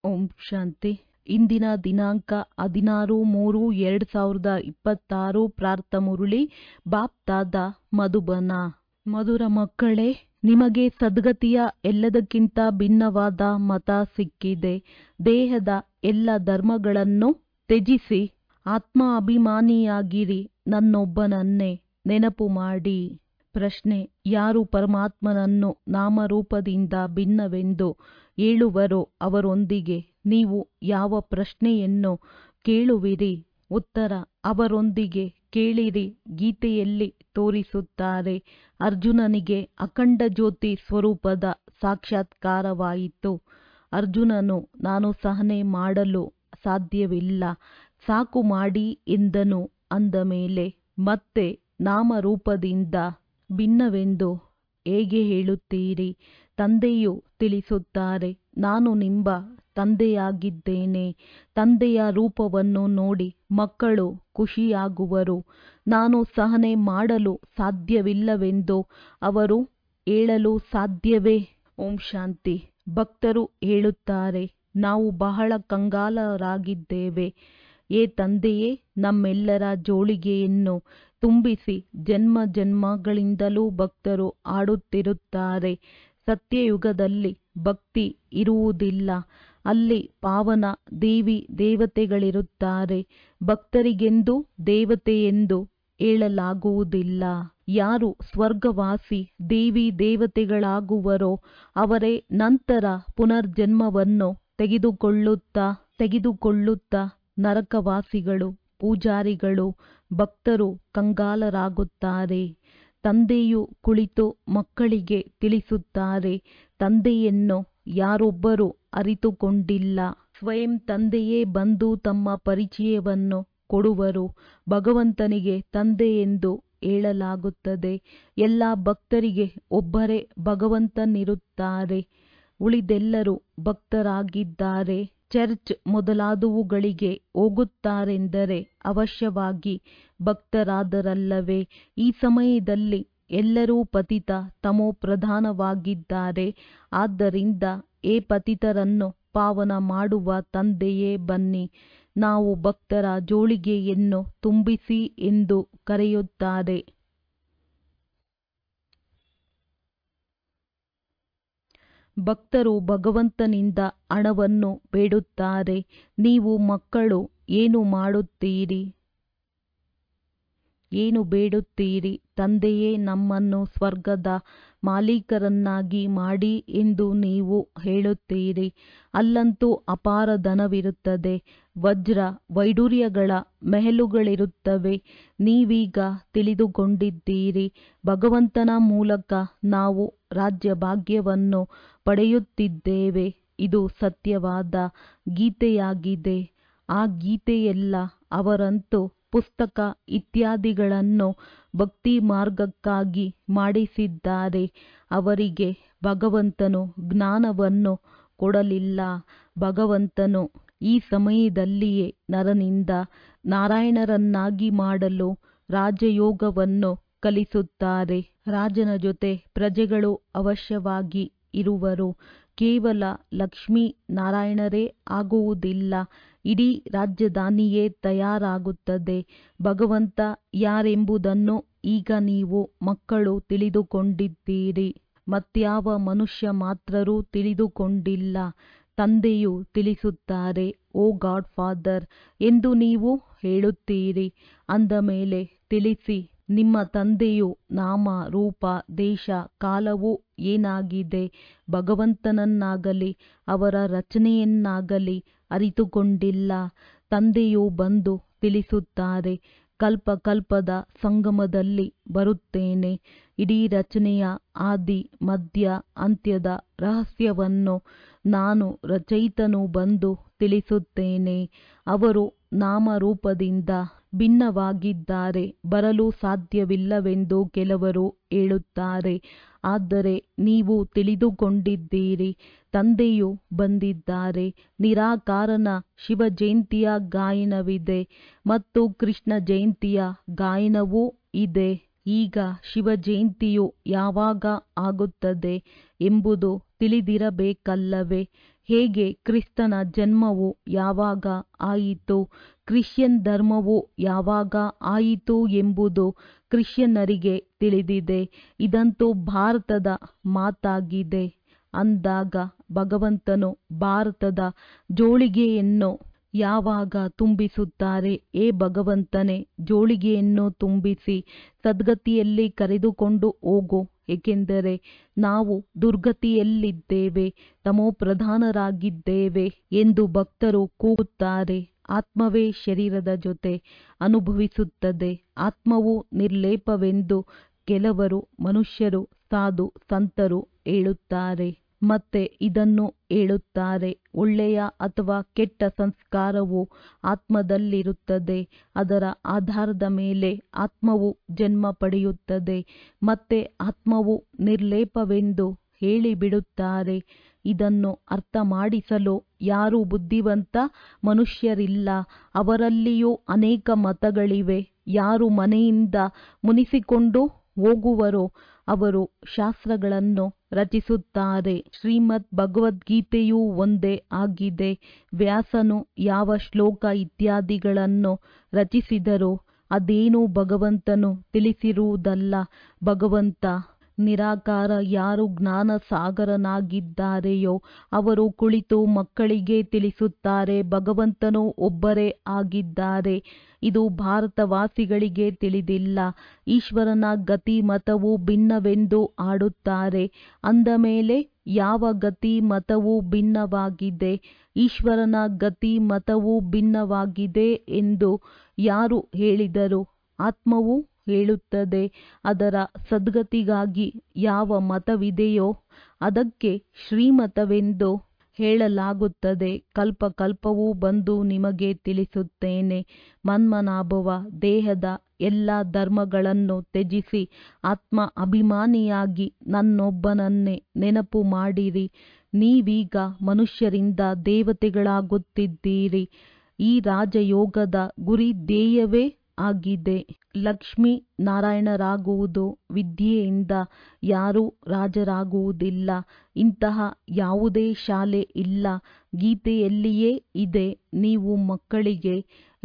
ಓಂ ಶಾಂತಿ ಇಂದಿನ ದಿನಾಂಕ ಹದಿನಾರು ಮೂರು ಎರಡು ಸಾವಿರದ ಇಪ್ಪತ್ತಾರು ಪ್ರಾರ್ಥ ಮುರುಳಿ ಬಾಪ್ತಾದ ಮಧುಬನ ಮಧುರ ಮಕ್ಕಳೇ ನಿಮಗೆ ಸದ್ಗತಿಯ ಎಲ್ಲದಕ್ಕಿಂತ ಭಿನ್ನವಾದ ಮತ ಸಿಕ್ಕಿದೆ ದೇಹದ ಎಲ್ಲ ಧರ್ಮಗಳನ್ನು ತ್ಯಜಿಸಿ ಆತ್ಮ ಅಭಿಮಾನಿಯಾಗಿರಿ ನನ್ನೊಬ್ಬನನ್ನೇ ನೆನಪು ಮಾಡಿ ಪ್ರಶ್ನೆ ಯಾರು ಪರಮಾತ್ಮನನ್ನು ನಾಮರೂಪದಿಂದ ಭಿನ್ನವೆಂದು ಹೇಳುವರೋ ಅವರೊಂದಿಗೆ ನೀವು ಯಾವ ಪ್ರಶ್ನೆಯನ್ನು ಕೇಳುವಿರಿ ಉತ್ತರ ಅವರೊಂದಿಗೆ ಕೇಳಿರಿ ಗೀತೆಯಲ್ಲಿ ತೋರಿಸುತ್ತಾರೆ ಅರ್ಜುನನಿಗೆ ಅಖಂಡ ಜ್ಯೋತಿ ಸ್ವರೂಪದ ಸಾಕ್ಷಾತ್ಕಾರವಾಯಿತು ಅರ್ಜುನನು ನಾನು ಸಹನೆ ಮಾಡಲು ಸಾಧ್ಯವಿಲ್ಲ ಸಾಕು ಮಾಡಿ ಎಂದನು ಅಂದ ಮೇಲೆ ಮತ್ತೆ ನಾಮರೂಪದಿಂದ ಭಿನ್ನವೆಂದು ಹೇಗೆ ಹೇಳುತ್ತೀರಿ ತಂದೆಯು ತಿಳಿಸುತ್ತಾರೆ ನಾನು ನಿಮ್ಮ ತಂದೆಯಾಗಿದ್ದೇನೆ ತಂದೆಯ ರೂಪವನ್ನು ನೋಡಿ ಮಕ್ಕಳು ಖುಷಿಯಾಗುವರು ನಾನು ಸಹನೆ ಮಾಡಲು ಸಾಧ್ಯವಿಲ್ಲವೆಂದು ಅವರು ಹೇಳಲು ಸಾಧ್ಯವೇ ಓಂ ಶಾಂತಿ ಭಕ್ತರು ಹೇಳುತ್ತಾರೆ ನಾವು ಬಹಳ ಕಂಗಾಲರಾಗಿದ್ದೇವೆ ಏ ತಂದೆಯೇ ನಮ್ಮೆಲ್ಲರ ಜೋಳಿಗೆಯನ್ನು ತುಂಬಿಸಿ ಜನ್ಮ ಜನ್ಮಗಳಿಂದಲೂ ಭಕ್ತರು ಆಡುತ್ತಿರುತ್ತಾರೆ ಸತ್ಯಯುಗದಲ್ಲಿ ಭಕ್ತಿ ಇರುವುದಿಲ್ಲ ಅಲ್ಲಿ ಪಾವನ ದೇವಿ ದೇವತೆಗಳಿರುತ್ತಾರೆ ಭಕ್ತರಿಗೆಂದು ದೇವತೆಯೆಂದು ಹೇಳಲಾಗುವುದಿಲ್ಲ ಯಾರು ಸ್ವರ್ಗವಾಸಿ ದೇವಿ ದೇವತೆಗಳಾಗುವರೋ ಅವರೇ ನಂತರ ಪುನರ್ಜನ್ಮವನ್ನು ತೆಗೆದುಕೊಳ್ಳುತ್ತಾ ತೆಗೆದುಕೊಳ್ಳುತ್ತಾ ನರಕವಾಸಿಗಳು ಪೂಜಾರಿಗಳು ಭಕ್ತರು ಕಂಗಾಲರಾಗುತ್ತಾರೆ ತಂದೆಯು ಕುಳಿತು ಮಕ್ಕಳಿಗೆ ತಿಳಿಸುತ್ತಾರೆ ತಂದೆಯನ್ನು ಯಾರೊಬ್ಬರೂ ಅರಿತುಕೊಂಡಿಲ್ಲ ಸ್ವಯಂ ತಂದೆಯೇ ಬಂದು ತಮ್ಮ ಪರಿಚಯವನ್ನು ಕೊಡುವರು ಭಗವಂತನಿಗೆ ತಂದೆ ಎಂದು ಹೇಳಲಾಗುತ್ತದೆ ಎಲ್ಲ ಭಕ್ತರಿಗೆ ಒಬ್ಬರೇ ಭಗವಂತನಿರುತ್ತಾರೆ ಉಳಿದೆಲ್ಲರೂ ಭಕ್ತರಾಗಿದ್ದಾರೆ ಚರ್ಚ್ ಮೊದಲಾದವುಗಳಿಗೆ ಹೋಗುತ್ತಾರೆಂದರೆ ಅವಶ್ಯವಾಗಿ ಭಕ್ತರಾದರಲ್ಲವೇ ಈ ಸಮಯದಲ್ಲಿ ಎಲ್ಲರೂ ಪತಿತ ತಮೋ ಪ್ರಧಾನವಾಗಿದ್ದಾರೆ ಆದ್ದರಿಂದ ಏ ಪತಿತರನ್ನು ಪಾವನ ಮಾಡುವ ತಂದೆಯೇ ಬನ್ನಿ ನಾವು ಭಕ್ತರ ಜೋಳಿಗೆಯನ್ನು ತುಂಬಿಸಿ ಎಂದು ಕರೆಯುತ್ತಾರೆ ಭಕ್ತರು ಭಗವಂತನಿಂದ ಹಣವನ್ನು ಬೇಡುತ್ತಾರೆ ನೀವು ಮಕ್ಕಳು ಏನು ಮಾಡುತ್ತೀರಿ ಏನು ಬೇಡುತ್ತೀರಿ ತಂದೆಯೇ ನಮ್ಮನ್ನು ಸ್ವರ್ಗದ ಮಾಲೀಕರನ್ನಾಗಿ ಮಾಡಿ ಎಂದು ನೀವು ಹೇಳುತ್ತೀರಿ ಅಲ್ಲಂತೂ ಅಪಾರ ಧನವಿರುತ್ತದೆ ವಜ್ರ ವೈಡೂರ್ಯಗಳ ಮೆಹಲುಗಳಿರುತ್ತವೆ ನೀವೀಗ ತಿಳಿದುಕೊಂಡಿದ್ದೀರಿ ಭಗವಂತನ ಮೂಲಕ ನಾವು ರಾಜ್ಯ ಭಾಗ್ಯವನ್ನು ಪಡೆಯುತ್ತಿದ್ದೇವೆ ಇದು ಸತ್ಯವಾದ ಗೀತೆಯಾಗಿದೆ ಆ ಗೀತೆಯೆಲ್ಲ ಅವರಂತೂ ಪುಸ್ತಕ ಇತ್ಯಾದಿಗಳನ್ನು ಭಕ್ತಿ ಮಾರ್ಗಕ್ಕಾಗಿ ಮಾಡಿಸಿದ್ದಾರೆ ಅವರಿಗೆ ಭಗವಂತನು ಜ್ಞಾನವನ್ನು ಕೊಡಲಿಲ್ಲ ಭಗವಂತನು ಈ ಸಮಯದಲ್ಲಿಯೇ ನರನಿಂದ ನಾರಾಯಣರನ್ನಾಗಿ ಮಾಡಲು ರಾಜಯೋಗವನ್ನು ಕಲಿಸುತ್ತಾರೆ ರಾಜನ ಜೊತೆ ಪ್ರಜೆಗಳು ಅವಶ್ಯವಾಗಿ ಇರುವರು ಕೇವಲ ಲಕ್ಷ್ಮೀ ನಾರಾಯಣರೇ ಆಗುವುದಿಲ್ಲ ಇಡೀ ರಾಜಧಾನಿಯೇ ತಯಾರಾಗುತ್ತದೆ ಭಗವಂತ ಯಾರೆಂಬುದನ್ನು ಈಗ ನೀವು ಮಕ್ಕಳು ತಿಳಿದುಕೊಂಡಿದ್ದೀರಿ ಮತ್ಯಾವ ಮನುಷ್ಯ ಮಾತ್ರರೂ ತಿಳಿದುಕೊಂಡಿಲ್ಲ ತಂದೆಯು ತಿಳಿಸುತ್ತಾರೆ ಓ ಗಾಡ್ ಫಾದರ್ ಎಂದು ನೀವು ಹೇಳುತ್ತೀರಿ ಅಂದ ಮೇಲೆ ತಿಳಿಸಿ ನಿಮ್ಮ ತಂದೆಯು ನಾಮ ರೂಪ ದೇಶ ಕಾಲವು ಏನಾಗಿದೆ ಭಗವಂತನನ್ನಾಗಲಿ ಅವರ ರಚನೆಯನ್ನಾಗಲಿ ಅರಿತುಕೊಂಡಿಲ್ಲ ತಂದೆಯು ಬಂದು ತಿಳಿಸುತ್ತಾರೆ ಕಲ್ಪ ಕಲ್ಪದ ಸಂಗಮದಲ್ಲಿ ಬರುತ್ತೇನೆ ಇಡೀ ರಚನೆಯ ಆದಿ ಮಧ್ಯ ಅಂತ್ಯದ ರಹಸ್ಯವನ್ನು ನಾನು ರಚಯಿತನು ಬಂದು ತಿಳಿಸುತ್ತೇನೆ ಅವರು ನಾಮರೂಪದಿಂದ ಭಿನ್ನವಾಗಿದ್ದಾರೆ ಬರಲು ಸಾಧ್ಯವಿಲ್ಲವೆಂದು ಕೆಲವರು ಹೇಳುತ್ತಾರೆ ಆದರೆ ನೀವು ತಿಳಿದುಕೊಂಡಿದ್ದೀರಿ ತಂದೆಯು ಬಂದಿದ್ದಾರೆ ನಿರಾಕಾರನ ಶಿವ ಜಯಂತಿಯ ಗಾಯನವಿದೆ ಮತ್ತು ಕೃಷ್ಣ ಜಯಂತಿಯ ಗಾಯನವೂ ಇದೆ ಈಗ ಶಿವ ಜಯಂತಿಯು ಯಾವಾಗ ಆಗುತ್ತದೆ ಎಂಬುದು ತಿಳಿದಿರಬೇಕಲ್ಲವೇ ಹೇಗೆ ಕ್ರಿಸ್ತನ ಜನ್ಮವು ಯಾವಾಗ ಆಯಿತು ಕ್ರಿಶ್ಚಿಯನ್ ಧರ್ಮವು ಯಾವಾಗ ಆಯಿತು ಎಂಬುದು ಕ್ರಿಶ್ಚಿಯನ್ನರಿಗೆ ತಿಳಿದಿದೆ ಇದಂತೂ ಭಾರತದ ಮಾತಾಗಿದೆ ಅಂದಾಗ ಭಗವಂತನು ಭಾರತದ ಜೋಳಿಗೆಯನ್ನು ಯಾವಾಗ ತುಂಬಿಸುತ್ತಾರೆ ಏ ಭಗವಂತನೇ ಜೋಳಿಗೆಯನ್ನು ತುಂಬಿಸಿ ಸದ್ಗತಿಯಲ್ಲಿ ಕರೆದುಕೊಂಡು ಹೋಗು ಏಕೆಂದರೆ ನಾವು ದುರ್ಗತಿಯಲ್ಲಿದ್ದೇವೆ ತಮೋಪ್ರಧಾನರಾಗಿದ್ದೇವೆ ಎಂದು ಭಕ್ತರು ಕೂಗುತ್ತಾರೆ ಆತ್ಮವೇ ಶರೀರದ ಜೊತೆ ಅನುಭವಿಸುತ್ತದೆ ಆತ್ಮವು ನಿರ್ಲೇಪವೆಂದು ಕೆಲವರು ಮನುಷ್ಯರು ಸಾಧು ಸಂತರು ಹೇಳುತ್ತಾರೆ ಮತ್ತೆ ಇದನ್ನು ಹೇಳುತ್ತಾರೆ ಒಳ್ಳೆಯ ಅಥವಾ ಕೆಟ್ಟ ಸಂಸ್ಕಾರವು ಆತ್ಮದಲ್ಲಿರುತ್ತದೆ ಅದರ ಆಧಾರದ ಮೇಲೆ ಆತ್ಮವು ಜನ್ಮ ಪಡೆಯುತ್ತದೆ ಮತ್ತೆ ಆತ್ಮವು ನಿರ್ಲೇಪವೆಂದು ಹೇಳಿಬಿಡುತ್ತಾರೆ ಇದನ್ನು ಅರ್ಥ ಮಾಡಿಸಲು ಯಾರು ಬುದ್ಧಿವಂತ ಮನುಷ್ಯರಿಲ್ಲ ಅವರಲ್ಲಿಯೂ ಅನೇಕ ಮತಗಳಿವೆ ಯಾರು ಮನೆಯಿಂದ ಮುನಿಸಿಕೊಂಡು ಹೋಗುವರೋ ಅವರು ಶಾಸ್ತ್ರಗಳನ್ನು ರಚಿಸುತ್ತಾರೆ ಶ್ರೀಮದ್ ಭಗವದ್ಗೀತೆಯೂ ಒಂದೇ ಆಗಿದೆ ವ್ಯಾಸನು ಯಾವ ಶ್ಲೋಕ ಇತ್ಯಾದಿಗಳನ್ನು ರಚಿಸಿದರೋ ಅದೇನೂ ಭಗವಂತನು ತಿಳಿಸಿರುವುದಲ್ಲ ಭಗವಂತ ನಿರಾಕಾರ ಯಾರು ಜ್ಞಾನ ಸಾಗರನಾಗಿದ್ದಾರೆಯೋ ಅವರು ಕುಳಿತು ಮಕ್ಕಳಿಗೆ ತಿಳಿಸುತ್ತಾರೆ ಭಗವಂತನು ಒಬ್ಬರೇ ಆಗಿದ್ದಾರೆ ಇದು ಭಾರತವಾಸಿಗಳಿಗೆ ತಿಳಿದಿಲ್ಲ ಈಶ್ವರನ ಗತಿ ಮತವು ಭಿನ್ನವೆಂದು ಆಡುತ್ತಾರೆ ಅಂದ ಮೇಲೆ ಯಾವ ಗತಿ ಮತವು ಭಿನ್ನವಾಗಿದೆ ಈಶ್ವರನ ಗತಿ ಮತವು ಭಿನ್ನವಾಗಿದೆ ಎಂದು ಯಾರು ಹೇಳಿದರು ಆತ್ಮವು ಹೇಳುತ್ತದೆ ಅದರ ಸದ್ಗತಿಗಾಗಿ ಯಾವ ಮತವಿದೆಯೋ ಅದಕ್ಕೆ ಶ್ರೀಮತವೆಂದು ಹೇಳಲಾಗುತ್ತದೆ ಕಲ್ಪ ಕಲ್ಪವೂ ಬಂದು ನಿಮಗೆ ತಿಳಿಸುತ್ತೇನೆ ಮನ್ಮನಾಭವ ದೇಹದ ಎಲ್ಲ ಧರ್ಮಗಳನ್ನು ತ್ಯಜಿಸಿ ಆತ್ಮ ಅಭಿಮಾನಿಯಾಗಿ ನನ್ನೊಬ್ಬನನ್ನೇ ನೆನಪು ಮಾಡಿರಿ ನೀವೀಗ ಮನುಷ್ಯರಿಂದ ದೇವತೆಗಳಾಗುತ್ತಿದ್ದೀರಿ ಈ ರಾಜಯೋಗದ ಗುರಿ ಧ್ಯೇಯವೇ ಆಗಿದೆ ಲಕ್ಷ್ಮೀ ನಾರಾಯಣರಾಗುವುದು ವಿದ್ಯೆಯಿಂದ ಯಾರೂ ರಾಜರಾಗುವುದಿಲ್ಲ ಇಂತಹ ಯಾವುದೇ ಶಾಲೆ ಇಲ್ಲ ಗೀತೆಯಲ್ಲಿಯೇ ಇದೆ ನೀವು ಮಕ್ಕಳಿಗೆ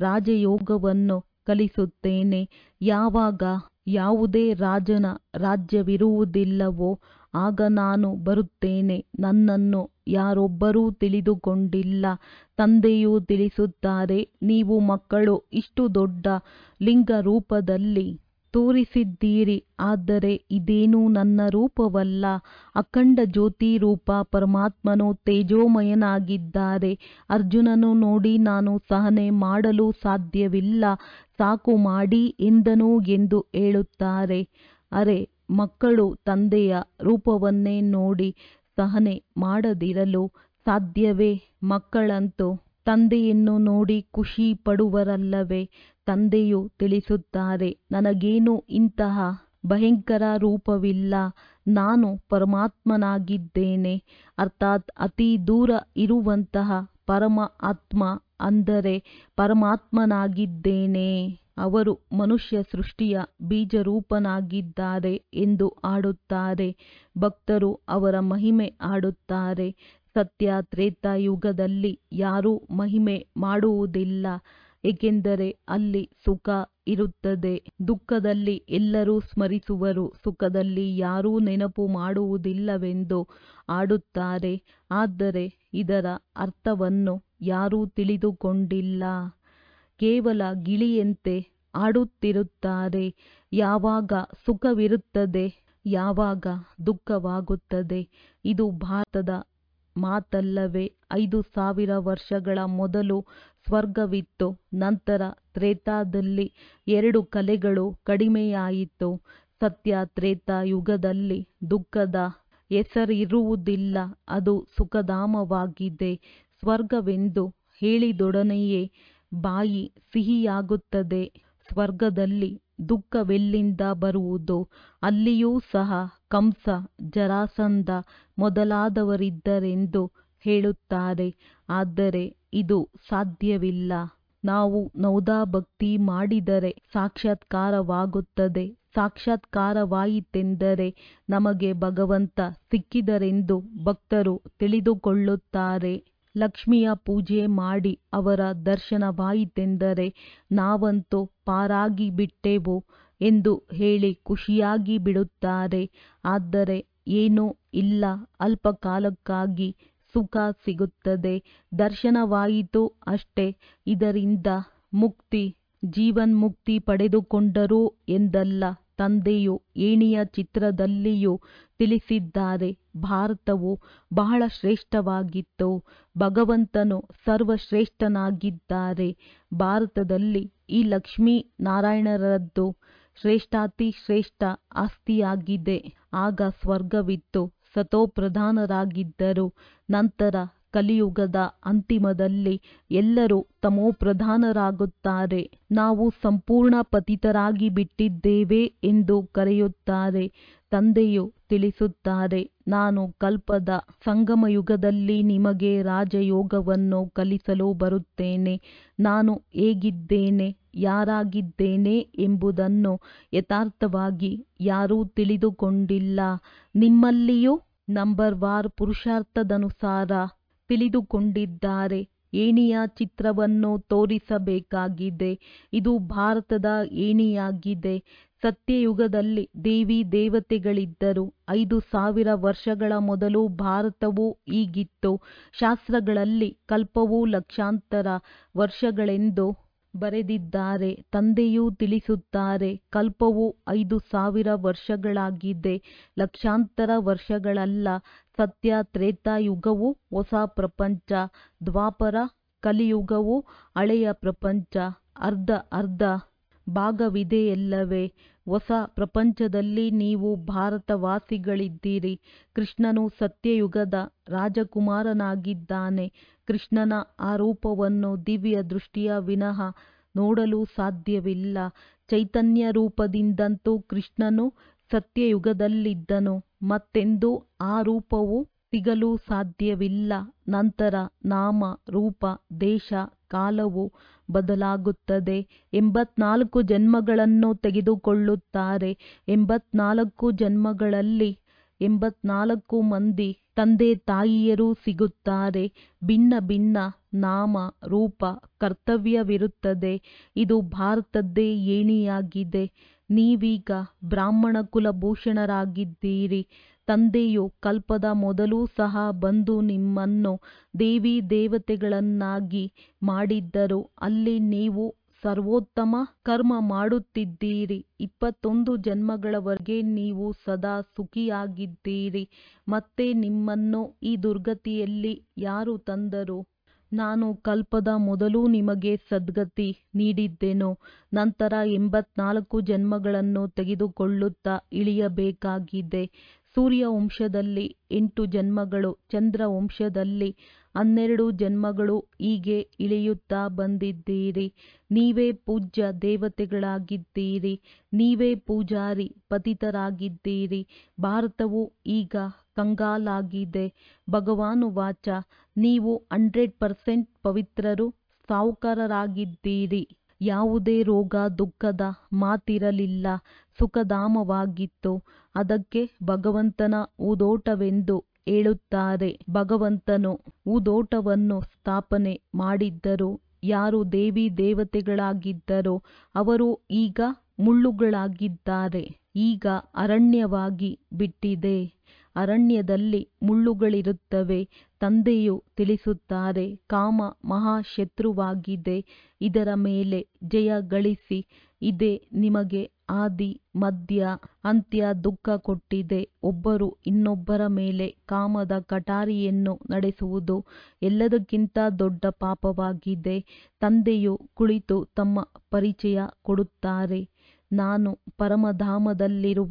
ರಾಜಯೋಗವನ್ನು ಕಲಿಸುತ್ತೇನೆ ಯಾವಾಗ ಯಾವುದೇ ರಾಜನ ರಾಜ್ಯವಿರುವುದಿಲ್ಲವೋ ಆಗ ನಾನು ಬರುತ್ತೇನೆ ನನ್ನನ್ನು ಯಾರೊಬ್ಬರೂ ತಿಳಿದುಕೊಂಡಿಲ್ಲ ತಂದೆಯೂ ತಿಳಿಸುತ್ತಾರೆ ನೀವು ಮಕ್ಕಳು ಇಷ್ಟು ದೊಡ್ಡ ಲಿಂಗ ರೂಪದಲ್ಲಿ ತೋರಿಸಿದ್ದೀರಿ ಆದರೆ ಇದೇನೂ ನನ್ನ ರೂಪವಲ್ಲ ಅಖಂಡ ಜ್ಯೋತಿ ರೂಪ ಪರಮಾತ್ಮನು ತೇಜೋಮಯನಾಗಿದ್ದಾರೆ ಅರ್ಜುನನು ನೋಡಿ ನಾನು ಸಹನೆ ಮಾಡಲು ಸಾಧ್ಯವಿಲ್ಲ ಸಾಕು ಮಾಡಿ ಎಂದನು ಎಂದು ಹೇಳುತ್ತಾರೆ ಅರೆ ಮಕ್ಕಳು ತಂದೆಯ ರೂಪವನ್ನೇ ನೋಡಿ ಸಹನೆ ಮಾಡದಿರಲು ಸಾಧ್ಯವೇ ಮಕ್ಕಳಂತೂ ತಂದೆಯನ್ನು ನೋಡಿ ಖುಷಿ ಪಡುವರಲ್ಲವೇ ತಂದೆಯು ತಿಳಿಸುತ್ತಾರೆ ನನಗೇನು ಇಂತಹ ಭಯಂಕರ ರೂಪವಿಲ್ಲ ನಾನು ಪರಮಾತ್ಮನಾಗಿದ್ದೇನೆ ಅರ್ಥಾತ್ ಅತಿ ದೂರ ಇರುವಂತಹ ಪರಮ ಆತ್ಮ ಅಂದರೆ ಪರಮಾತ್ಮನಾಗಿದ್ದೇನೆ ಅವರು ಮನುಷ್ಯ ಸೃಷ್ಟಿಯ ಬೀಜರೂಪನಾಗಿದ್ದಾರೆ ಎಂದು ಆಡುತ್ತಾರೆ ಭಕ್ತರು ಅವರ ಮಹಿಮೆ ಆಡುತ್ತಾರೆ ಸತ್ಯ ತ್ರೇತಾಯುಗದಲ್ಲಿ ಯಾರೂ ಮಹಿಮೆ ಮಾಡುವುದಿಲ್ಲ ಏಕೆಂದರೆ ಅಲ್ಲಿ ಸುಖ ಇರುತ್ತದೆ ದುಃಖದಲ್ಲಿ ಎಲ್ಲರೂ ಸ್ಮರಿಸುವರು ಸುಖದಲ್ಲಿ ಯಾರೂ ನೆನಪು ಮಾಡುವುದಿಲ್ಲವೆಂದು ಆಡುತ್ತಾರೆ ಆದರೆ ಇದರ ಅರ್ಥವನ್ನು ಯಾರೂ ತಿಳಿದುಕೊಂಡಿಲ್ಲ ಕೇವಲ ಗಿಳಿಯಂತೆ ಆಡುತ್ತಿರುತ್ತಾರೆ ಯಾವಾಗ ಸುಖವಿರುತ್ತದೆ ಯಾವಾಗ ದುಃಖವಾಗುತ್ತದೆ ಇದು ಭಾರತದ ಮಾತಲ್ಲವೇ ಐದು ಸಾವಿರ ವರ್ಷಗಳ ಮೊದಲು ಸ್ವರ್ಗವಿತ್ತು ನಂತರ ತ್ರೇತಾದಲ್ಲಿ ಎರಡು ಕಲೆಗಳು ಕಡಿಮೆಯಾಯಿತು ಸತ್ಯ ತ್ರೇತಾ ಯುಗದಲ್ಲಿ ದುಃಖದ ಹೆಸರಿರುವುದಿಲ್ಲ ಅದು ಸುಖಧಾಮವಾಗಿದೆ ಸ್ವರ್ಗವೆಂದು ಹೇಳಿದೊಡನೆಯೇ ಬಾಯಿ ಸಿಹಿಯಾಗುತ್ತದೆ ಸ್ವರ್ಗದಲ್ಲಿ ದುಃಖವೆಲ್ಲಿಂದ ಬರುವುದು ಅಲ್ಲಿಯೂ ಸಹ ಕಂಸ ಜರಾಸಂಧ ಮೊದಲಾದವರಿದ್ದರೆಂದು ಹೇಳುತ್ತಾರೆ ಆದರೆ ಇದು ಸಾಧ್ಯವಿಲ್ಲ ನಾವು ನೌದಾ ಭಕ್ತಿ ಮಾಡಿದರೆ ಸಾಕ್ಷಾತ್ಕಾರವಾಗುತ್ತದೆ ಸಾಕ್ಷಾತ್ಕಾರವಾಯಿತೆಂದರೆ ನಮಗೆ ಭಗವಂತ ಸಿಕ್ಕಿದರೆಂದು ಭಕ್ತರು ತಿಳಿದುಕೊಳ್ಳುತ್ತಾರೆ ಲಕ್ಷ್ಮಿಯ ಪೂಜೆ ಮಾಡಿ ಅವರ ದರ್ಶನವಾಯಿತೆಂದರೆ ನಾವಂತೂ ಪಾರಾಗಿ ಬಿಟ್ಟೆವು ಎಂದು ಹೇಳಿ ಖುಷಿಯಾಗಿ ಬಿಡುತ್ತಾರೆ ಆದರೆ ಏನೂ ಇಲ್ಲ ಅಲ್ಪ ಕಾಲಕ್ಕಾಗಿ ಸುಖ ಸಿಗುತ್ತದೆ ದರ್ಶನವಾಯಿತು ಅಷ್ಟೇ ಇದರಿಂದ ಮುಕ್ತಿ ಜೀವನ್ಮುಕ್ತಿ ಪಡೆದುಕೊಂಡರು ಎಂದಲ್ಲ ತಂದೆಯು ಏಣಿಯ ಚಿತ್ರದಲ್ಲಿಯೂ ತಿಳಿಸಿದ್ದಾರೆ ಭಾರತವು ಬಹಳ ಶ್ರೇಷ್ಠವಾಗಿತ್ತು ಭಗವಂತನು ಸರ್ವಶ್ರೇಷ್ಠನಾಗಿದ್ದಾರೆ ಭಾರತದಲ್ಲಿ ಈ ಲಕ್ಷ್ಮೀನಾರಾಯಣರದ್ದು ಶ್ರೇಷ್ಠಾತಿ ಶ್ರೇಷ್ಠ ಆಸ್ತಿಯಾಗಿದೆ ಆಗ ಸ್ವರ್ಗವಿತ್ತು ಸತೋಪ್ರಧಾನರಾಗಿದ್ದರು ನಂತರ ಕಲಿಯುಗದ ಅಂತಿಮದಲ್ಲಿ ಎಲ್ಲರೂ ತಮೋಪ್ರಧಾನರಾಗುತ್ತಾರೆ ನಾವು ಸಂಪೂರ್ಣ ಪತಿತರಾಗಿ ಬಿಟ್ಟಿದ್ದೇವೆ ಎಂದು ಕರೆಯುತ್ತಾರೆ ತಂದೆಯು ತಿಳಿಸುತ್ತಾರೆ ನಾನು ಕಲ್ಪದ ಸಂಗಮಯುಗದಲ್ಲಿ ನಿಮಗೆ ರಾಜಯೋಗವನ್ನು ಕಲಿಸಲು ಬರುತ್ತೇನೆ ನಾನು ಹೇಗಿದ್ದೇನೆ ಯಾರಾಗಿದ್ದೇನೆ ಎಂಬುದನ್ನು ಯಥಾರ್ಥವಾಗಿ ಯಾರೂ ತಿಳಿದುಕೊಂಡಿಲ್ಲ ನಿಮ್ಮಲ್ಲಿಯೂ ನಂಬರ್ ವಾರ್ ಪುರುಷಾರ್ಥದನುಸಾರ ತಿಳಿದುಕೊಂಡಿದ್ದಾರೆ ಏಣಿಯ ಚಿತ್ರವನ್ನು ತೋರಿಸಬೇಕಾಗಿದೆ ಇದು ಭಾರತದ ಏಣಿಯಾಗಿದೆ ಸತ್ಯಯುಗದಲ್ಲಿ ದೇವಿ ದೇವತೆಗಳಿದ್ದರು ಐದು ಸಾವಿರ ವರ್ಷಗಳ ಮೊದಲು ಭಾರತವು ಹೀಗಿತ್ತು ಶಾಸ್ತ್ರಗಳಲ್ಲಿ ಕಲ್ಪವು ಲಕ್ಷಾಂತರ ವರ್ಷಗಳೆಂದು ಬರೆದಿದ್ದಾರೆ ತಂದೆಯೂ ತಿಳಿಸುತ್ತಾರೆ ಕಲ್ಪವು ಐದು ಸಾವಿರ ವರ್ಷಗಳಾಗಿದೆ ಲಕ್ಷಾಂತರ ವರ್ಷಗಳಲ್ಲ ಸತ್ಯ ತ್ರೇತಾಯುಗವು ಹೊಸ ಪ್ರಪಂಚ ದ್ವಾಪರ ಕಲಿಯುಗವು ಹಳೆಯ ಪ್ರಪಂಚ ಅರ್ಧ ಅರ್ಧ ಭಾಗವಿದೆಯಲ್ಲವೇ ಹೊಸ ಪ್ರಪಂಚದಲ್ಲಿ ನೀವು ಭಾರತವಾಸಿಗಳಿದ್ದೀರಿ ಕೃಷ್ಣನು ಸತ್ಯಯುಗದ ರಾಜಕುಮಾರನಾಗಿದ್ದಾನೆ ಕೃಷ್ಣನ ಆ ರೂಪವನ್ನು ದಿವ್ಯ ದೃಷ್ಟಿಯ ವಿನಃ ನೋಡಲು ಸಾಧ್ಯವಿಲ್ಲ ಚೈತನ್ಯ ರೂಪದಿಂದಂತೂ ಕೃಷ್ಣನು ಸತ್ಯಯುಗದಲ್ಲಿದ್ದನು ಮತ್ತೆಂದೂ ಆ ರೂಪವು ಸಿಗಲು ಸಾಧ್ಯವಿಲ್ಲ ನಂತರ ನಾಮ ರೂಪ ದೇಶ ಕಾಲವು ಬದಲಾಗುತ್ತದೆ ಎಂಬತ್ನಾಲ್ಕು ಜನ್ಮಗಳನ್ನು ತೆಗೆದುಕೊಳ್ಳುತ್ತಾರೆ ಎಂಬತ್ನಾಲ್ಕು ಜನ್ಮಗಳಲ್ಲಿ ಎಂಬತ್ನಾಲ್ಕು ಮಂದಿ ತಂದೆ ತಾಯಿಯರು ಸಿಗುತ್ತಾರೆ ಭಿನ್ನ ಭಿನ್ನ ನಾಮ ರೂಪ ಕರ್ತವ್ಯವಿರುತ್ತದೆ ಇದು ಭಾರತದ್ದೇ ಏಣಿಯಾಗಿದೆ ನೀವೀಗ ಬ್ರಾಹ್ಮಣ ಕುಲಭೂಷಣರಾಗಿದ್ದೀರಿ ತಂದೆಯು ಕಲ್ಪದ ಮೊದಲೂ ಸಹ ಬಂದು ನಿಮ್ಮನ್ನು ದೇವಿ ದೇವತೆಗಳನ್ನಾಗಿ ಮಾಡಿದ್ದರು ಅಲ್ಲಿ ನೀವು ಸರ್ವೋತ್ತಮ ಕರ್ಮ ಮಾಡುತ್ತಿದ್ದೀರಿ ಇಪ್ಪತ್ತೊಂದು ಜನ್ಮಗಳವರೆಗೆ ನೀವು ಸದಾ ಸುಖಿಯಾಗಿದ್ದೀರಿ ಮತ್ತೆ ನಿಮ್ಮನ್ನು ಈ ದುರ್ಗತಿಯಲ್ಲಿ ಯಾರು ತಂದರು ನಾನು ಕಲ್ಪದ ಮೊದಲು ನಿಮಗೆ ಸದ್ಗತಿ ನೀಡಿದ್ದೆನು ನಂತರ ಎಂಬತ್ನಾಲ್ಕು ಜನ್ಮಗಳನ್ನು ತೆಗೆದುಕೊಳ್ಳುತ್ತಾ ಇಳಿಯಬೇಕಾಗಿದೆ ಸೂರ್ಯ ವಂಶದಲ್ಲಿ ಎಂಟು ಜನ್ಮಗಳು ಚಂದ್ರ ವಂಶದಲ್ಲಿ ಹನ್ನೆರಡು ಜನ್ಮಗಳು ಹೀಗೆ ಇಳಿಯುತ್ತಾ ಬಂದಿದ್ದೀರಿ ನೀವೇ ಪೂಜ್ಯ ದೇವತೆಗಳಾಗಿದ್ದೀರಿ ನೀವೇ ಪೂಜಾರಿ ಪತಿತರಾಗಿದ್ದೀರಿ ಭಾರತವು ಈಗ ಕಂಗಾಲಾಗಿದೆ ಭಗವಾನು ವಾಚ ನೀವು ಹಂಡ್ರೆಡ್ ಪರ್ಸೆಂಟ್ ಪವಿತ್ರರು ಸಾಹುಕಾರರಾಗಿದ್ದೀರಿ ಯಾವುದೇ ರೋಗ ದುಃಖದ ಮಾತಿರಲಿಲ್ಲ ಸುಖಧಾಮವಾಗಿತ್ತು ಅದಕ್ಕೆ ಭಗವಂತನ ಊದೋಟವೆಂದು ಹೇಳುತ್ತಾರೆ ಭಗವಂತನು ಊದೋಟವನ್ನು ಸ್ಥಾಪನೆ ಮಾಡಿದ್ದರು ಯಾರು ದೇವಿ ದೇವತೆಗಳಾಗಿದ್ದರೋ ಅವರು ಈಗ ಮುಳ್ಳುಗಳಾಗಿದ್ದಾರೆ ಈಗ ಅರಣ್ಯವಾಗಿ ಬಿಟ್ಟಿದೆ ಅರಣ್ಯದಲ್ಲಿ ಮುಳ್ಳುಗಳಿರುತ್ತವೆ ತಂದೆಯು ತಿಳಿಸುತ್ತಾರೆ ಕಾಮ ಮಹಾಶತ್ರುವಾಗಿದೆ ಇದರ ಮೇಲೆ ಜಯ ಗಳಿಸಿ ಇದೇ ನಿಮಗೆ ಆದಿ ಮಧ್ಯ ಅಂತ್ಯ ದುಃಖ ಕೊಟ್ಟಿದೆ ಒಬ್ಬರು ಇನ್ನೊಬ್ಬರ ಮೇಲೆ ಕಾಮದ ಕಟಾರಿಯನ್ನು ನಡೆಸುವುದು ಎಲ್ಲದಕ್ಕಿಂತ ದೊಡ್ಡ ಪಾಪವಾಗಿದೆ ತಂದೆಯು ಕುಳಿತು ತಮ್ಮ ಪರಿಚಯ ಕೊಡುತ್ತಾರೆ ನಾನು ಪರಮಧಾಮದಲ್ಲಿರುವ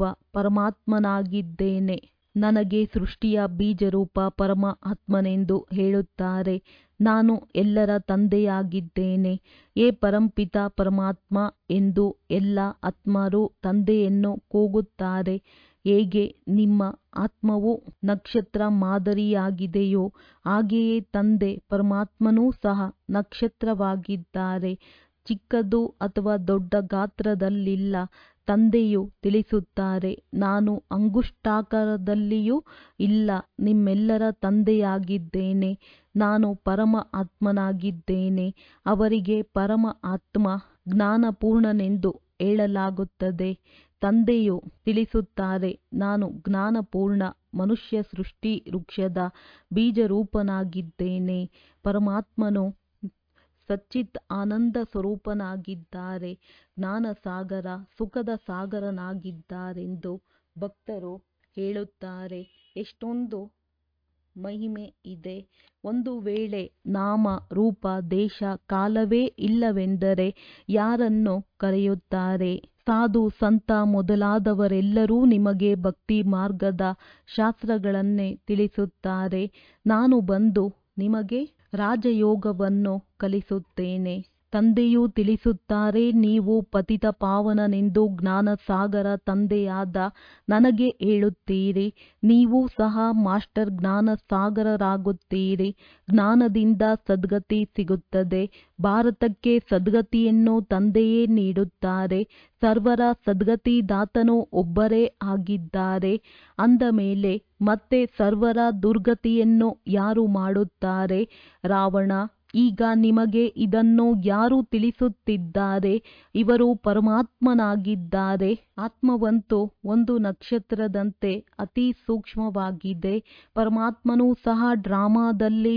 ಪರಮಾತ್ಮನಾಗಿದ್ದೇನೆ ನನಗೆ ಸೃಷ್ಟಿಯ ಬೀಜರೂಪ ಪರಮ ಆತ್ಮನೆಂದು ಹೇಳುತ್ತಾರೆ ನಾನು ಎಲ್ಲರ ತಂದೆಯಾಗಿದ್ದೇನೆ ಏ ಪರಂಪಿತ ಪರಮಾತ್ಮ ಎಂದು ಎಲ್ಲ ಆತ್ಮರು ತಂದೆಯನ್ನು ಕೂಗುತ್ತಾರೆ ಹೇಗೆ ನಿಮ್ಮ ಆತ್ಮವು ನಕ್ಷತ್ರ ಮಾದರಿಯಾಗಿದೆಯೋ ಹಾಗೆಯೇ ತಂದೆ ಪರಮಾತ್ಮನೂ ಸಹ ನಕ್ಷತ್ರವಾಗಿದ್ದಾರೆ ಚಿಕ್ಕದು ಅಥವಾ ದೊಡ್ಡ ಗಾತ್ರದಲ್ಲಿಲ್ಲ ತಂದೆಯು ತಿಳಿಸುತ್ತಾರೆ ನಾನು ಅಂಗುಷ್ಟಾಕಾರದಲ್ಲಿಯೂ ಇಲ್ಲ ನಿಮ್ಮೆಲ್ಲರ ತಂದೆಯಾಗಿದ್ದೇನೆ ನಾನು ಪರಮ ಆತ್ಮನಾಗಿದ್ದೇನೆ ಅವರಿಗೆ ಪರಮ ಆತ್ಮ ಜ್ಞಾನಪೂರ್ಣನೆಂದು ಹೇಳಲಾಗುತ್ತದೆ ತಂದೆಯು ತಿಳಿಸುತ್ತಾರೆ ನಾನು ಜ್ಞಾನಪೂರ್ಣ ಮನುಷ್ಯ ಸೃಷ್ಟಿ ವೃಕ್ಷದ ಬೀಜರೂಪನಾಗಿದ್ದೇನೆ ಪರಮಾತ್ಮನು ಸಚ್ಚಿತ್ ಆನಂದ ಸ್ವರೂಪನಾಗಿದ್ದಾರೆ ಜ್ಞಾನಸಾಗರ ಸುಖದ ಸಾಗರನಾಗಿದ್ದಾರೆಂದು ಭಕ್ತರು ಹೇಳುತ್ತಾರೆ ಎಷ್ಟೊಂದು ಮಹಿಮೆ ಇದೆ ಒಂದು ವೇಳೆ ನಾಮ ರೂಪ ದೇಶ ಕಾಲವೇ ಇಲ್ಲವೆಂದರೆ ಯಾರನ್ನು ಕರೆಯುತ್ತಾರೆ ಸಾಧು ಸಂತ ಮೊದಲಾದವರೆಲ್ಲರೂ ನಿಮಗೆ ಭಕ್ತಿ ಮಾರ್ಗದ ಶಾಸ್ತ್ರಗಳನ್ನೇ ತಿಳಿಸುತ್ತಾರೆ ನಾನು ಬಂದು ನಿಮಗೆ ರಾಜಯೋಗವನ್ನು ಕಲಿಸುತ್ತೇನೆ ತಂದೆಯೂ ತಿಳಿಸುತ್ತಾರೆ ನೀವು ಪತಿತ ಪಾವನನೆಂದು ಜ್ಞಾನಸಾಗರ ತಂದೆಯಾದ ನನಗೆ ಹೇಳುತ್ತೀರಿ ನೀವು ಸಹ ಮಾಸ್ಟರ್ ಜ್ಞಾನ ಸಾಗರರಾಗುತ್ತೀರಿ ಜ್ಞಾನದಿಂದ ಸದ್ಗತಿ ಸಿಗುತ್ತದೆ ಭಾರತಕ್ಕೆ ಸದ್ಗತಿಯನ್ನು ತಂದೆಯೇ ನೀಡುತ್ತಾರೆ ಸರ್ವರ ಸದ್ಗತಿದಾತನು ಒಬ್ಬರೇ ಆಗಿದ್ದಾರೆ ಅಂದ ಮೇಲೆ ಮತ್ತೆ ಸರ್ವರ ದುರ್ಗತಿಯನ್ನು ಯಾರು ಮಾಡುತ್ತಾರೆ ರಾವಣ ಈಗ ನಿಮಗೆ ಇದನ್ನು ಯಾರು ತಿಳಿಸುತ್ತಿದ್ದಾರೆ ಇವರು ಪರಮಾತ್ಮನಾಗಿದ್ದಾರೆ ಆತ್ಮವಂತೂ ಒಂದು ನಕ್ಷತ್ರದಂತೆ ಅತಿ ಸೂಕ್ಷ್ಮವಾಗಿದೆ ಪರಮಾತ್ಮನೂ ಸಹ ಡ್ರಾಮಾದಲ್ಲಿ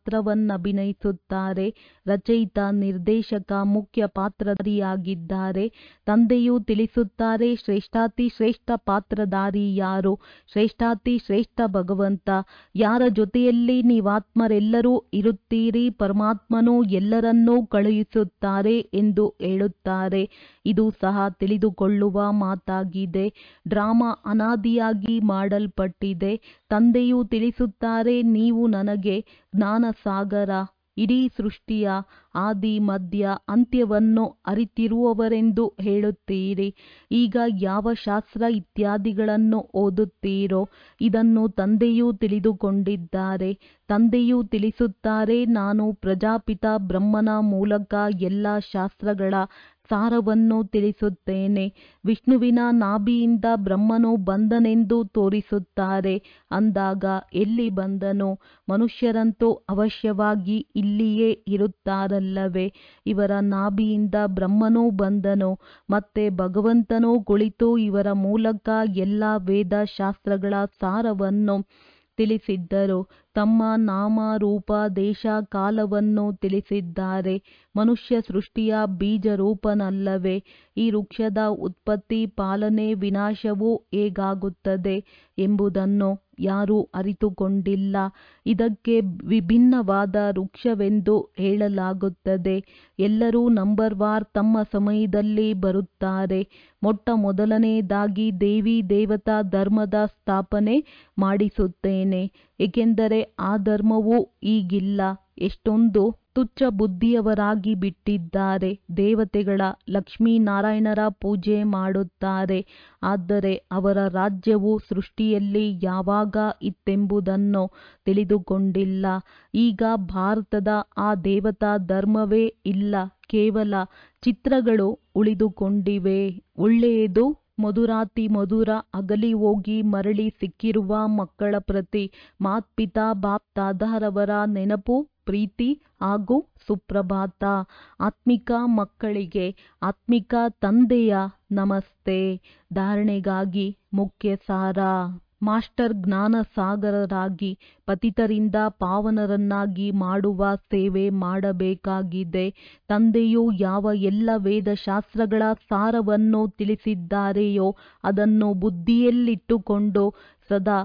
ಪಾತ್ರವನ್ನಭಿನಯಿಸುತ್ತಾರೆ ರಚಯಿತ ನಿರ್ದೇಶಕ ಮುಖ್ಯ ಪಾತ್ರಧಾರಿಯಾಗಿದ್ದಾರೆ ತಂದೆಯು ತಿಳಿಸುತ್ತಾರೆ ಶ್ರೇಷ್ಠಾತಿ ಶ್ರೇಷ್ಠ ಪಾತ್ರಧಾರಿ ಯಾರು ಶ್ರೇಷ್ಠಾತಿ ಶ್ರೇಷ್ಠ ಭಗವಂತ ಯಾರ ಜೊತೆಯಲ್ಲಿ ನೀವಾತ್ಮರೆಲ್ಲರೂ ಇರುತ್ತೀರಿ ಪರಮಾತ್ಮನು ಎಲ್ಲರನ್ನೂ ಕಳುಹಿಸುತ್ತಾರೆ ಎಂದು ಹೇಳುತ್ತಾರೆ ಇದು ಸಹ ತಿಳಿದುಕೊಳ್ಳುವ ಮಾತಾಗಿದೆ ಡ್ರಾಮಾ ಅನಾದಿಯಾಗಿ ಮಾಡಲ್ಪಟ್ಟಿದೆ ತಂದೆಯು ತಿಳಿಸುತ್ತಾರೆ ನೀವು ನನಗೆ ಜ್ಞಾನಸಾಗರ ಇಡೀ ಸೃಷ್ಟಿಯ ಆದಿ ಮಧ್ಯ ಅಂತ್ಯವನ್ನು ಅರಿತಿರುವವರೆಂದು ಹೇಳುತ್ತೀರಿ ಈಗ ಯಾವ ಶಾಸ್ತ್ರ ಇತ್ಯಾದಿಗಳನ್ನು ಓದುತ್ತೀರೋ ಇದನ್ನು ತಂದೆಯೂ ತಿಳಿದುಕೊಂಡಿದ್ದಾರೆ ತಂದೆಯೂ ತಿಳಿಸುತ್ತಾರೆ ನಾನು ಪ್ರಜಾಪಿತ ಬ್ರಹ್ಮನ ಮೂಲಕ ಎಲ್ಲ ಶಾಸ್ತ್ರಗಳ ಸಾರವನ್ನು ತಿಳಿಸುತ್ತೇನೆ ವಿಷ್ಣುವಿನ ನಾಭಿಯಿಂದ ಬ್ರಹ್ಮನು ಬಂದನೆಂದು ತೋರಿಸುತ್ತಾರೆ ಅಂದಾಗ ಎಲ್ಲಿ ಬಂದನು ಮನುಷ್ಯರಂತೂ ಅವಶ್ಯವಾಗಿ ಇಲ್ಲಿಯೇ ಇರುತ್ತಾರಲ್ಲವೇ ಇವರ ನಾಭಿಯಿಂದ ಬ್ರಹ್ಮನೂ ಬಂದನು ಮತ್ತೆ ಭಗವಂತನೂ ಕುಳಿತು ಇವರ ಮೂಲಕ ಎಲ್ಲ ವೇದ ಶಾಸ್ತ್ರಗಳ ಸಾರವನ್ನು ತಿಳಿಸಿದ್ದರು ತಮ್ಮ ನಾಮ ರೂಪ ದೇಶ ಕಾಲವನ್ನು ತಿಳಿಸಿದ್ದಾರೆ ಮನುಷ್ಯ ಸೃಷ್ಟಿಯ ಬೀಜರೂಪನಲ್ಲವೇ ಈ ವೃಕ್ಷದ ಉತ್ಪತ್ತಿ ಪಾಲನೆ ವಿನಾಶವು ಹೇಗಾಗುತ್ತದೆ ಎಂಬುದನ್ನು ಯಾರೂ ಅರಿತುಕೊಂಡಿಲ್ಲ ಇದಕ್ಕೆ ವಿಭಿನ್ನವಾದ ವೃಕ್ಷವೆಂದು ಹೇಳಲಾಗುತ್ತದೆ ಎಲ್ಲರೂ ನಂಬರ್ ವಾರ್ ತಮ್ಮ ಸಮಯದಲ್ಲಿ ಬರುತ್ತಾರೆ ಮೊಟ್ಟ ಮೊದಲನೆಯದಾಗಿ ದೇವಿ ದೇವತಾ ಧರ್ಮದ ಸ್ಥಾಪನೆ ಮಾಡಿಸುತ್ತೇನೆ ಏಕೆಂದರೆ ಆ ಧರ್ಮವು ಈಗಿಲ್ಲ ಎಷ್ಟೊಂದು ತುಚ್ಛ ಬುದ್ಧಿಯವರಾಗಿ ಬಿಟ್ಟಿದ್ದಾರೆ ದೇವತೆಗಳ ಲಕ್ಷ್ಮೀನಾರಾಯಣರ ಪೂಜೆ ಮಾಡುತ್ತಾರೆ ಆದರೆ ಅವರ ರಾಜ್ಯವು ಸೃಷ್ಟಿಯಲ್ಲಿ ಯಾವಾಗ ಇತ್ತೆಂಬುದನ್ನು ತಿಳಿದುಕೊಂಡಿಲ್ಲ ಈಗ ಭಾರತದ ಆ ದೇವತಾ ಧರ್ಮವೇ ಇಲ್ಲ ಕೇವಲ ಚಿತ್ರಗಳು ಉಳಿದುಕೊಂಡಿವೆ ಒಳ್ಳೆಯದು ಮಧುರಾತಿ ಮಧುರ ಅಗಲಿ ಹೋಗಿ ಮರಳಿ ಸಿಕ್ಕಿರುವ ಮಕ್ಕಳ ಪ್ರತಿ ಮಾತ್ಪಿತಾ ಬಾಪ್ ದಾದಾರವರ ನೆನಪು ಪ್ರೀತಿ ಹಾಗೂ ಸುಪ್ರಭಾತ ಆತ್ಮಿಕ ಮಕ್ಕಳಿಗೆ ಆತ್ಮಿಕ ತಂದೆಯ ನಮಸ್ತೆ ಧಾರಣೆಗಾಗಿ ಮುಖ್ಯ ಸಾರ ಮಾಸ್ಟರ್ ಜ್ಞಾನ ಸಾಗರರಾಗಿ ಪತಿತರಿಂದ ಪಾವನರನ್ನಾಗಿ ಮಾಡುವ ಸೇವೆ ಮಾಡಬೇಕಾಗಿದೆ ತಂದೆಯು ಯಾವ ಎಲ್ಲ ವೇದಶಾಸ್ತ್ರಗಳ ಸಾರವನ್ನು ತಿಳಿಸಿದ್ದಾರೆಯೋ ಅದನ್ನು ಬುದ್ಧಿಯಲ್ಲಿಟ್ಟುಕೊಂಡು ಸದಾ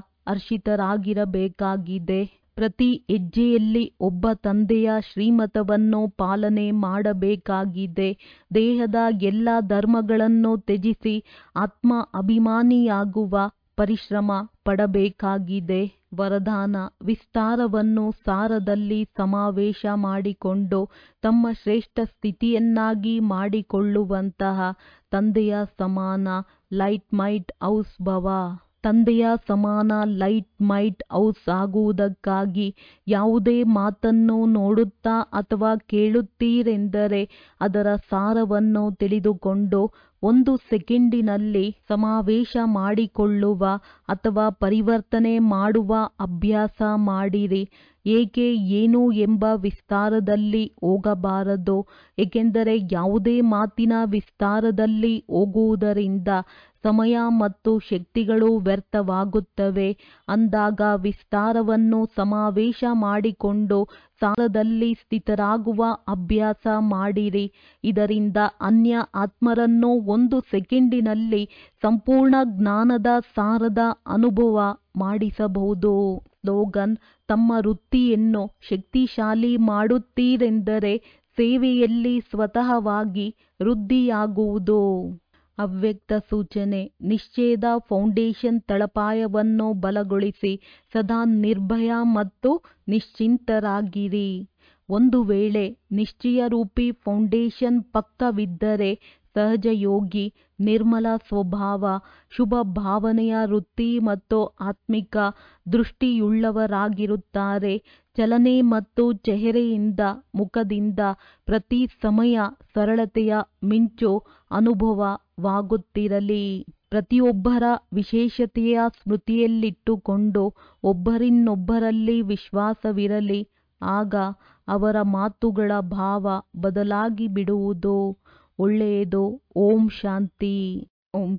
ಹರ್ಷಿತರಾಗಿರಬೇಕಾಗಿದೆ ಪ್ರತಿ ಹೆಜ್ಜೆಯಲ್ಲಿ ಒಬ್ಬ ತಂದೆಯ ಶ್ರೀಮತವನ್ನು ಪಾಲನೆ ಮಾಡಬೇಕಾಗಿದೆ ದೇಹದ ಎಲ್ಲ ಧರ್ಮಗಳನ್ನು ತ್ಯಜಿಸಿ ಆತ್ಮ ಅಭಿಮಾನಿಯಾಗುವ ಪರಿಶ್ರಮ ಪಡಬೇಕಾಗಿದೆ ವರದಾನ ವಿಸ್ತಾರವನ್ನು ಸಾರದಲ್ಲಿ ಸಮಾವೇಶ ಮಾಡಿಕೊಂಡು ತಮ್ಮ ಶ್ರೇಷ್ಠ ಸ್ಥಿತಿಯನ್ನಾಗಿ ಮಾಡಿಕೊಳ್ಳುವಂತಹ ತಂದೆಯ ಸಮಾನ ಲೈಟ್ ಮೈಟ್ ಹೌಸ್ ಭವ ತಂದೆಯ ಸಮಾನ ಲೈಟ್ ಮೈಟ್ ಹೌಸ್ ಆಗುವುದಕ್ಕಾಗಿ ಯಾವುದೇ ಮಾತನ್ನು ನೋಡುತ್ತಾ ಅಥವಾ ಕೇಳುತ್ತೀರೆಂದರೆ ಅದರ ಸಾರವನ್ನು ತಿಳಿದುಕೊಂಡು ಒಂದು ಸೆಕೆಂಡಿನಲ್ಲಿ ಸಮಾವೇಶ ಮಾಡಿಕೊಳ್ಳುವ ಅಥವಾ ಪರಿವರ್ತನೆ ಮಾಡುವ ಅಭ್ಯಾಸ ಮಾಡಿರಿ ಏಕೆ ಏನು ಎಂಬ ವಿಸ್ತಾರದಲ್ಲಿ ಹೋಗಬಾರದು ಏಕೆಂದರೆ ಯಾವುದೇ ಮಾತಿನ ವಿಸ್ತಾರದಲ್ಲಿ ಹೋಗುವುದರಿಂದ ಸಮಯ ಮತ್ತು ಶಕ್ತಿಗಳು ವ್ಯರ್ಥವಾಗುತ್ತವೆ ಅಂದಾಗ ವಿಸ್ತಾರವನ್ನು ಸಮಾವೇಶ ಮಾಡಿಕೊಂಡು ಸಾರದಲ್ಲಿ ಸ್ಥಿತರಾಗುವ ಅಭ್ಯಾಸ ಮಾಡಿರಿ ಇದರಿಂದ ಅನ್ಯ ಆತ್ಮರನ್ನು ಒಂದು ಸೆಕೆಂಡಿನಲ್ಲಿ ಸಂಪೂರ್ಣ ಜ್ಞಾನದ ಸಾರದ ಅನುಭವ ಮಾಡಿಸಬಹುದು ಸ್ಲೋಗನ್ ತಮ್ಮ ವೃತ್ತಿಯನ್ನು ಶಕ್ತಿಶಾಲಿ ಮಾಡುತ್ತೀರೆಂದರೆ ಸೇವೆಯಲ್ಲಿ ಸ್ವತಃವಾಗಿ ವೃದ್ಧಿಯಾಗುವುದು ಅವ್ಯಕ್ತ ಸೂಚನೆ ನಿಶ್ಚಯದ ಫೌಂಡೇಶನ್ ತಳಪಾಯವನ್ನು ಬಲಗೊಳಿಸಿ ಸದಾ ನಿರ್ಭಯ ಮತ್ತು ನಿಶ್ಚಿಂತರಾಗಿರಿ ಒಂದು ವೇಳೆ ನಿಶ್ಚಯರೂಪಿ ಫೌಂಡೇಶನ್ ಪಕ್ಕವಿದ್ದರೆ ಸಹಜ ಯೋಗಿ ನಿರ್ಮಲ ಸ್ವಭಾವ ಶುಭ ಭಾವನೆಯ ವೃತ್ತಿ ಮತ್ತು ಆತ್ಮಿಕ ದೃಷ್ಟಿಯುಳ್ಳವರಾಗಿರುತ್ತಾರೆ ಚಲನೆ ಮತ್ತು ಚೆಹರೆಯಿಂದ ಮುಖದಿಂದ ಪ್ರತಿ ಸಮಯ ಸರಳತೆಯ ಮಿಂಚು ಅನುಭವವಾಗುತ್ತಿರಲಿ ಪ್ರತಿಯೊಬ್ಬರ ವಿಶೇಷತೆಯ ಸ್ಮೃತಿಯಲ್ಲಿಟ್ಟುಕೊಂಡು ಒಬ್ಬರಿನ್ನೊಬ್ಬರಲ್ಲಿ ವಿಶ್ವಾಸವಿರಲಿ ಆಗ ಅವರ ಮಾತುಗಳ ಭಾವ ಬದಲಾಗಿ ಬಿಡುವುದು ಒಳ್ಳೆಯದು ಓಂ ಶಾಂತಿ ಓಂ